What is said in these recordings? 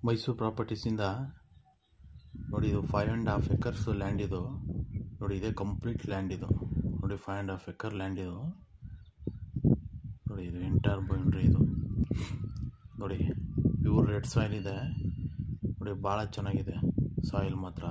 ಮೈಸೂರು ಪ್ರಾಪರ್ಟೀಸಿಂದ ನೋಡಿ ಇದು five and half acres land ಇದು ನೋಡಿ ಇದೇ ಕಂಪ್ಲೀಟ್ ಲ್ಯಾಂಡ್ ಇದು ನೋಡಿ five and half acre land ಇದು ನೋಡಿ ಇದು ಎಂಟರ್ ಬೌಂಡ್ರಿ ಇದು ನೋಡಿ ಪ್ಯೂರ್ ರೆಡ್ ಸಾಯಿಲ್ ಇದೆ ನೋಡಿ ಭಾಳ ಚೆನ್ನಾಗಿದೆ ಸಾಯಿಲ್ ಮಾತ್ರ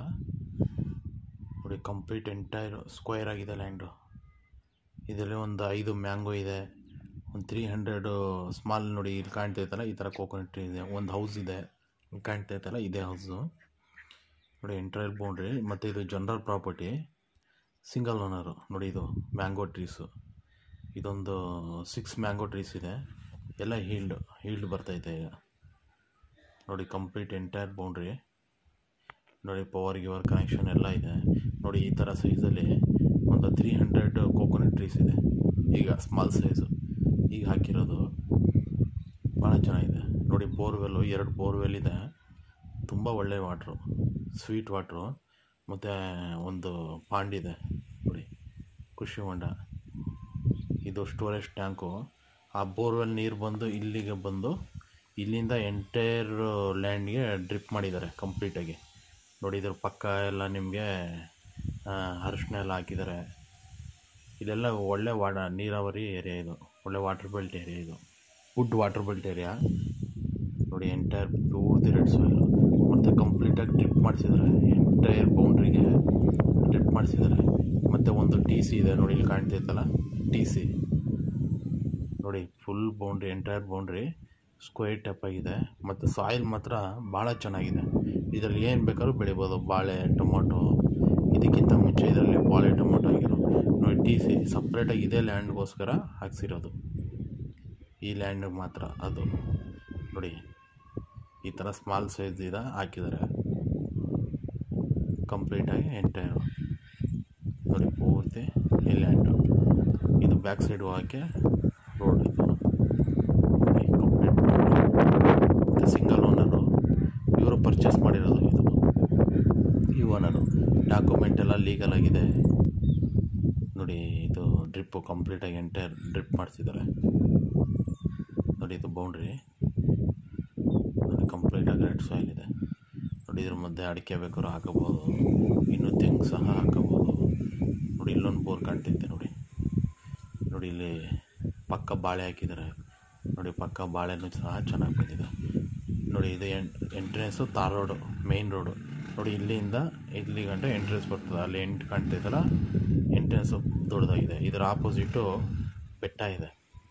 ನೋಡಿ ಕಂಪ್ಲೀಟ್ ಎಂಟೈರ್ ಸ್ಕ್ವೇರ್ ಆಗಿದೆ ಲ್ಯಾಂಡು ಇದರಲ್ಲಿ ಒಂದು ಐದು ಮ್ಯಾಂಗೋ ಇದೆ ಒಂದು ತ್ರೀ ಹಂಡ್ರೆಡು ಸ್ಮಾಲ್ ನೋಡಿ ಇಲ್ಲಿ ಕಾಣ್ತೈತಲ್ಲ ಈ ಥರ ಕೋಕೋನಟ್ ಟ್ರೀ ಇದೆ ಒಂದು ಹೌಸ್ ಇದೆ ಇಲ್ಲಿ ಕಾಣ್ತೈತಲ್ಲ ಇದೇ ಹೌಸು ನೋಡಿ ಎಂಟೈರ್ ಬೌಂಡ್ರಿ ಮತ್ತು ಇದು ಜನರಲ್ ಪ್ರಾಪರ್ಟಿ ಸಿಂಗಲ್ ಓನರು ನೋಡಿ ಇದು ಮ್ಯಾಂಗೋ ಟ್ರೀಸು ಇದೊಂದು ಸಿಕ್ಸ್ ಮ್ಯಾಂಗೋ ಟ್ರೀಸ್ ಇದೆ ಎಲ್ಲ ಹೀಲ್ಡ್ ಹೀಲ್ಡ್ ಬರ್ತೈತೆ ಈಗ ನೋಡಿ ಕಂಪ್ಲೀಟ್ ಎಂಟೈರ್ ಬೌಂಡ್ರಿ ನೋಡಿ ಪವರ್ ಗಿವರ್ ಕನೆಕ್ಷನ್ ಎಲ್ಲ ಇದೆ ನೋಡಿ ಈ ಥರ ಸೈಜಲ್ಲಿ ಒಂದು ತ್ರೀ ಹಂಡ್ರೆಡ್ ಕೋಕೋನಟ್ ಟ್ರೀಸ್ ಇದೆ ಈಗ ಸ್ಮಾಲ್ ಸೈಜು ಈಗ ಹಾಕಿರೋದು ಭಾಳ ಚೆನ್ನಾಗಿದೆ ನೋಡಿ ಬೋರ್ವೆಲ್ಲು ಎರಡು ಬೋರ್ವೆಲ್ ಇದೆ ತುಂಬ ಒಳ್ಳೆ ವಾಟ್ರು ಸ್ವೀಟ್ ವಾಟ್ರು ಮತ್ತು ಒಂದು ಪಾಂಡ್ ಇದೆ ನೋಡಿ ಖುಷಿ ಹೊಂಡ ಇದು ಸ್ಟೋರೇಜ್ ಟ್ಯಾಂಕು ಆ ಬೋರ್ವೆಲ್ ನೀರು ಬಂದು ಇಲ್ಲಿಗೆ ಬಂದು ಇಲ್ಲಿಂದ ಎಂಟೈರ್ ಲ್ಯಾಂಡ್ಗೆ ಡ್ರಿಪ್ ಮಾಡಿದ್ದಾರೆ ಕಂಪ್ಲೀಟಾಗಿ ನೋಡಿ ಇದ್ರ ಪಕ್ಕ ಎಲ್ಲ ನಿಮಗೆ ಅರಿಶಿನ ಎಲ್ಲ ಹಾಕಿದ್ದಾರೆ ಇದೆಲ್ಲ ಒಳ್ಳೆ ವಾಡ ನೀರಾವರಿ ಏರಿಯಾ ಇದು ಒಳ್ಳೆ ವಾಟರ್ ಬೆಲ್ಟ್ ಏರಿಯಾ ಇದು ವುಡ್ ವಾಟರ್ ಬೆಲ್ಟ್ ಏರಿಯಾ ನೋಡಿ ಎಂಟೈರ್ ಪೂರ್ತಿ ರೆಡ್ ಸಾಯಿಲು ಮತ್ತು ಕಂಪ್ಲೀಟಾಗಿ ಡ್ರಿಪ್ ಮಾಡಿಸಿದ್ದಾರೆ ಎಂಟೈರ್ ಬೌಂಡ್ರಿಗೆ ಡ್ರಿಪ್ ಮಾಡಿಸಿದ್ದಾರೆ ಮತ್ತು ಒಂದು ಟಿ ಸಿ ಇದೆ ನೋಡಿ ಇಲ್ಲಿ ಕಾಣ್ತೈತಲ್ಲ ಟಿ ಸಿ ನೋಡಿ full boundary entire boundary square type ಆಗಿದೆ ಮತ್ತು ಸಾಯಿಲ್ ಮಾತ್ರ ಭಾಳ ಚೆನ್ನಾಗಿದೆ ಇದರಲ್ಲಿ ಏನು ಬೇಕಾದ್ರೂ ಬೆಳಿಬೋದು ಬಾಳೆ ಟೊಮೊಟೊ ಇದಕ್ಕಿಂತ ಮುಂಚೆ ಇದರಲ್ಲಿ ಬಾಳೆ ಟೊಮೊಟೊ ಆಗಿರೋ ನೋಡಿ ಟಿ ಸಿ ಸಪ್ರೇಟಾಗಿ ಇದೇ ಲ್ಯಾಂಡ್ಗೋಸ್ಕರ ಹಾಕ್ಸಿರೋದು ಈ ಲ್ಯಾಂಡಿಗೆ ಮಾತ್ರ ಅದು ನೋಡಿ ಈ ಥರ ಸ್ಮಾಲ್ ಸೈಜ್ ಇದೆ ಹಾಕಿದ್ದಾರೆ ಕಂಪ್ಲೀಟಾಗಿ ಎಂಟೈರು ನೋಡಿ ಪೂರ್ತಿ ಈ ಲ್ಯಾಂಡು ಇದು ಬ್ಯಾಕ್ ಸೈಡ್ ಹೋಗೋಕ್ಕೆ ರೋಡ್ ಇದು ನೋಡಿ ಕಂಪ್ಲೀಟ್ ಮತ್ತು ಸಿಂಗಲ್ ಓನರು ಇವರು ಪರ್ಚೇಸ್ ಮಾಡಿರೋದು ಇದು ಈ ಓನರು ಡಾಕ್ಯುಮೆಂಟ್ ಎಲ್ಲ ಲೀಗಲ್ ಆಗಿದೆ ನೋಡಿ ಇದು ಡ್ರಿಪ್ಪು ಕಂಪ್ಲೀಟಾಗಿ ಎಂಟೈರ್ ಡ್ರಿಪ್ ಮಾಡಿಸಿದ್ದಾರೆ ನೋಡಿ ಇದು ಬೌಂಡ್ರಿ ನೋಡಿ ಕಂಪ್ಲೀಟಾಗಿ ರೆಡ್ ಸಾಯಿಲ್ ಇದೆ ನೋಡಿ ಇದ್ರ ಮಧ್ಯೆ ಅಡಿಕೆ ಬೇಕಾದ್ರೂ ಹಾಕಬೋದು ಇನ್ನು ತೆಂಗು ಸಹ ಹಾಕಬೋದು ನೋಡಿ ಇಲ್ಲೊಂದು ಬೋರ್ ಕಾಣ್ತೈತೆ ನೋಡಿ ನೋಡಿ ಇಲ್ಲಿ ಪಕ್ಕ ಬಾಳೆ ಹಾಕಿದ್ದಾರೆ ನೋಡಿ ಪಕ್ಕ ಬಾಳೆನೂ ಸಹ ಚೆನ್ನಾಗಿ ಬಂದಿದೆ ನೋಡಿ ಇದು ಎನ್ entrance tar road main road ನೋಡಿ ಇಲ್ಲಿಂದ ಇಲ್ಲಿ ಗಂಟೆ ಎಂಟ್ರೆನ್ಸ್ ಬರ್ತದೆ ಅಲ್ಲಿ ಎಂಟು ಕಾಣ್ತೈತಲ್ಲ ಎಂಟ್ರೆನ್ಸು ದೊಡ್ಡದಾಗಿದೆ ಇದರ ಆಪೋಸಿಟು ಬೆಟ್ಟ ಇದೆ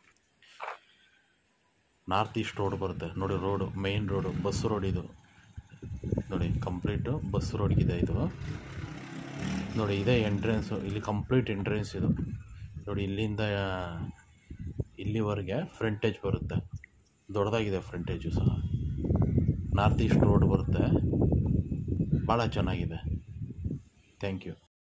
ನಾರ್ತ್ ಈಸ್ಟ್ ರೋಡ್ ಬರುತ್ತೆ ನೋಡಿ road main road bus road ಇದು ನೋಡಿ ಕಂಪ್ಲೀಟು ಬಸ್ ರೋಡ್ಗಿದೆ ಇದು ನೋಡಿ ಇದೇ ಎಂಟ್ರೆನ್ಸು ಇಲ್ಲಿ ಕಂಪ್ಲೀಟ್ ಎಂಟ್ರೆನ್ಸ್ ಇದು ನೋಡಿ ಇಲ್ಲಿಂದ ಇಲ್ಲಿವರೆಗೆ ಫ್ರಂಟೇಜ್ ಬರುತ್ತೆ ದೊಡ್ಡದಾಗಿದೆ ಫ್ರಂಟೇಜು ಸಹ ನಾರ್ತ್ ಈಸ್ಟ್ ರೋಡ್ ಬರುತ್ತೆ ಭಾಳ ಚೆನ್ನಾಗಿದೆ ಥ್ಯಾಂಕ್ ಯು